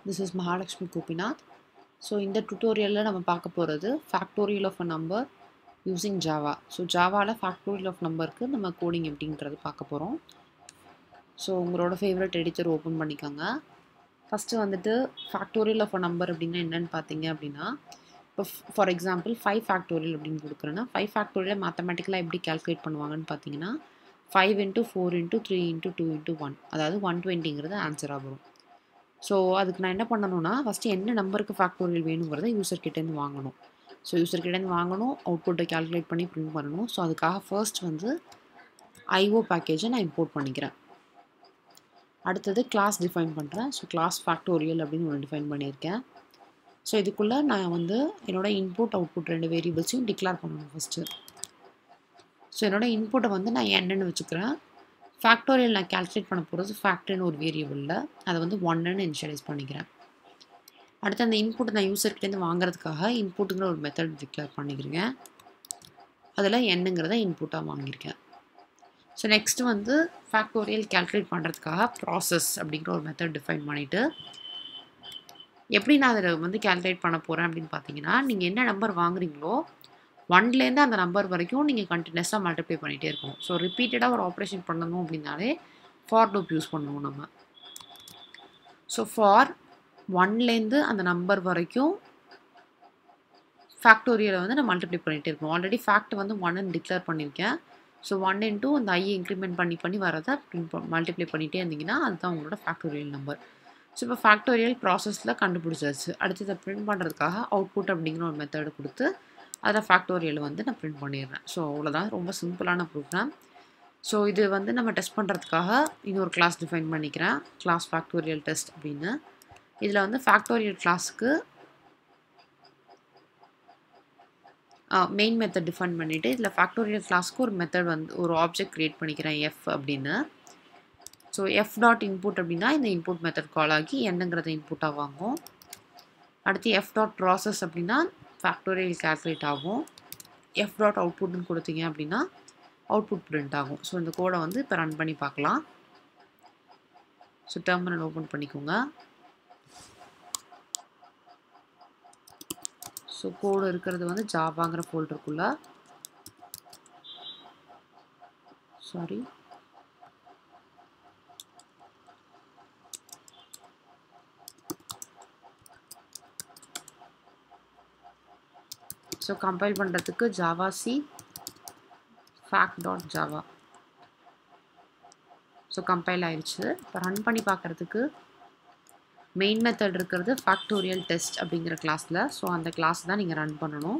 This is Mahalakshmi Gopinath. So இந்த டுட்டோரியலில் நம்ம பார்க்க போகிறது factorial of a number using Java so ஜாவாவில் ஃபேக்டோரியல் ஆஃப் நம்பருக்கு நம்ம கோடிங் எப்படின்றது பார்க்க போகிறோம் ஸோ உங்களோட ஃபேவரட் எடிட்டர் ஓப்பன் பண்ணிக்கோங்க ஃபஸ்ட்டு வந்துட்டு ஃபேக்டோரியல் ஆஃப் அ நம்பர் அப்படின்னா என்னென்னு பார்த்தீங்க அப்படின்னா இப்போ ஃபார் எக்ஸாம்பிள் ஃபைவ் ஃபேக்டோரியல் அப்படின்னு கொடுக்குறேன்னா ஃபைவ் ஃபேக்டோரியல் மேத்தமெட்டிக்கலாக எப்படி கால்குலேட் பண்ணுவாங்கன்னு பார்த்தீங்கன்னா five into four into three into two into one அதாவது ஒன் டுவெண்ட்டிங்கிறது ஆன்சராக வரும் ஸோ அதுக்கு நான் என்ன பண்ணணும்னா ஃபஸ்ட்டு என்ன நம்பருக்கு ஃபேக்டோரியல் வேணுங்கிறத யூசர் கிட்டேருந்து வாங்கணும் ஸோ யூசர் கிட்டேருந்து வாங்கணும் அவுட்புட்டை கால்குலேட் பண்ணி பிரிண்ட் பண்ணணும் ஸோ அதுக்காக ஃபர்ஸ்ட் வந்து ஐஓ பேக்கேஜை நான் இம்போர்ட் பண்ணிக்கிறேன் அடுத்தது கிளாஸ் டிஃபைன் பண்ணுறேன் ஸோ கிளாஸ் ஃபேக்டோரியல் அப்படின்னு ஒன்று டிஃபைன் பண்ணியிருக்கேன் ஸோ இதுக்குள்ளே நான் வந்து என்னோடய இன்புட் அவுட்புட் ரெண்டு வேரியபிள்ஸையும் டிக்ளேர் பண்ணணும் ஃபஸ்ட்டு ஸோ என்னோடய இன்புட்டை வந்து நான் என்னென்னு வச்சுக்கிறேன் ஃபேக்டோரியல் நான் கேல்குலேட் பண்ண போகிறது ஃபேக்டர்னு ஒரு வேரியபிளில் அதை வந்து ஒன்னுன்னு இனிஷியலைஸ் பண்ணிக்கிறேன் அடுத்து அந்த இன்புட் நான் யூசர்கிட்டேருந்து வாங்குறதுக்காக இன்புட்டுங்கிற ஒரு மெத்தட் டிக்ளேர் பண்ணிக்கிறேங்க அதில் என்னங்கிறத இன்புட்டாக வாங்கியிருக்கேன் ஸோ நெக்ஸ்ட்டு வந்து ஃபேக்டோரியல் கேல்குலேட் பண்ணுறதுக்காக ப்ராசஸ் அப்படிங்கிற ஒரு மெத்தட் டிஃபைன் பண்ணிவிட்டு எப்படி நான் அதில் வந்து கேல்குலேட் பண்ண போகிறேன் அப்படின்னு பார்த்தீங்கன்னா நீங்கள் என்ன நம்பர் வாங்குறீங்களோ ஒன்லேருந்து அந்த நம்பர் வரைக்கும் நீங்கள் கண்டினியூஸாக மல்டிப்ளை பண்ணிகிட்டே இருக்கணும் ஸோ ரிப்பீட்டடாக ஒரு ஆப்ரேஷன் பண்ணணும் அப்படின்னாலே ஃபார் லூப் யூஸ் பண்ணுவோம் நம்ம ஸோ ஃபார் ஒன்லேருந்து அந்த நம்பர் வரைக்கும் ஃபேக்டோரியலை வந்து நான் மல்டிப்ளை பண்ணிகிட்டே இருக்கணும் ஆல்ரெடி ஃபேக்ட் வந்து ஒன்னு டிக்ளேர் பண்ணியிருக்கேன் ஸோ ஒன் இன்ட்டு அந்த ஐ இன்க்ரிமெண்ட் பண்ணி பண்ணி வரதை மல்டிப்ளை பண்ணிகிட்டே இருந்தீங்கன்னா அதுதான் உங்களோட ஃபேக்டோரியல் நம்பர் ஸோ இப்போ ஃபேக்டோரியல் ப்ராசஸில் கண்டுபிடிச்சாச்சு அடுத்ததை பிரிண்ட் பண்ணுறதுக்காக அவுட்புட் அப்படிங்கிற ஒரு மெத்தடு கொடுத்து அதில் ஃபேக்டோரியல் வந்து நான் பிரிண்ட் பண்ணிடுறேன் ஸோ அவ்வளோதான் ரொம்ப சிம்பிளான ப்ரோக்ராம் ஸோ இது வந்து நம்ம டெஸ்ட் பண்ணுறதுக்காக இன்னொரு கிளாஸ் டிஃபைன் பண்ணிக்கிறேன் கிளாஸ் ஃபேக்டோரியல் டெஸ்ட் அப்படின்னு இதில் வந்து ஃபேக்டோரியல் கிளாஸுக்கு மெயின் மெத்தட் டிஃபைன் பண்ணிவிட்டு இதில் ஃபேக்டோரியல் கிளாஸ்க்கு ஒரு மெத்தட் வந்து ஒரு ஆப்ஜெக்ட் க்ரியேட் பண்ணிக்கிறேன் எஃப் அப்படின்னு ஸோ எஃப் டாட் இன்புட் அப்படின்னா இந்த இன்புட் மெத்தட் கால் ஆகி என்னங்கிறத இன்புட்டாக வாங்கும் அடுத்து எஃப் டாட் ப்ராசஸ் அப்படின்னா ஃபேக்டோரியல் கேல்குலேட் ஆகும் எஃப் டாட் அவுட்புட்னு கொடுத்தீங்க அப்படின்னா அவுட்புட் பிரிண்ட் ஆகும் ஸோ இந்த கோடை வந்து இப்போ ரன் பண்ணி பார்க்கலாம் ஸோ டெர்மினல் ஓப்பன் பண்ணிக்கோங்க ஸோ கோடு இருக்கிறது வந்து ஜாவாங்கிற ஃபோல்டருக்குள்ள சாரி ஸோ கம்பைல் பண்ணுறதுக்கு javac fac dot Java so compile ஆயிடுச்சு இப்போ ரன் பண்ணி பார்க்குறதுக்கு மெயின் மெத்தட் இருக்கிறது ஃபேக்டோரியல் டெஸ்ட் அப்படிங்கிற கிளாஸில் ஸோ அந்த கிளாஸ் தான் நீங்கள் ரன் பண்ணணும்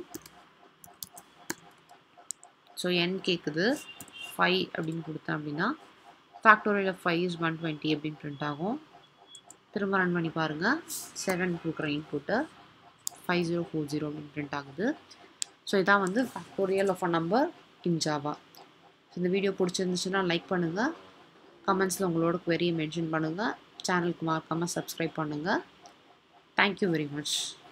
ஸோ என் கேட்குது ஃபைவ் அப்படின்னு கொடுத்தேன் அப்படின்னா factorial five is one twenty அப்படின்னு பிரிண்ட் ஆகும் திரும்ப ரன் பண்ணி பாருங்கள் செவன் கொடுக்குற input five zero four zero அப்படின்னு பிரிண்ட் ஆகுது ஸோ இதான் வந்து factorial of a number in Java இந்த வீடியோ பிடிச்சிருந்துச்சுன்னா லைக் பண்ணுங்கள் கமெண்ட்ஸில் உங்களோட குவெரியை மென்ஷன் பண்ணுங்கள் சேனலுக்கு மறக்காமல் சப்ஸ்கிரைப் பண்ணுங்கள் தேங்க்யூ வெரி மச்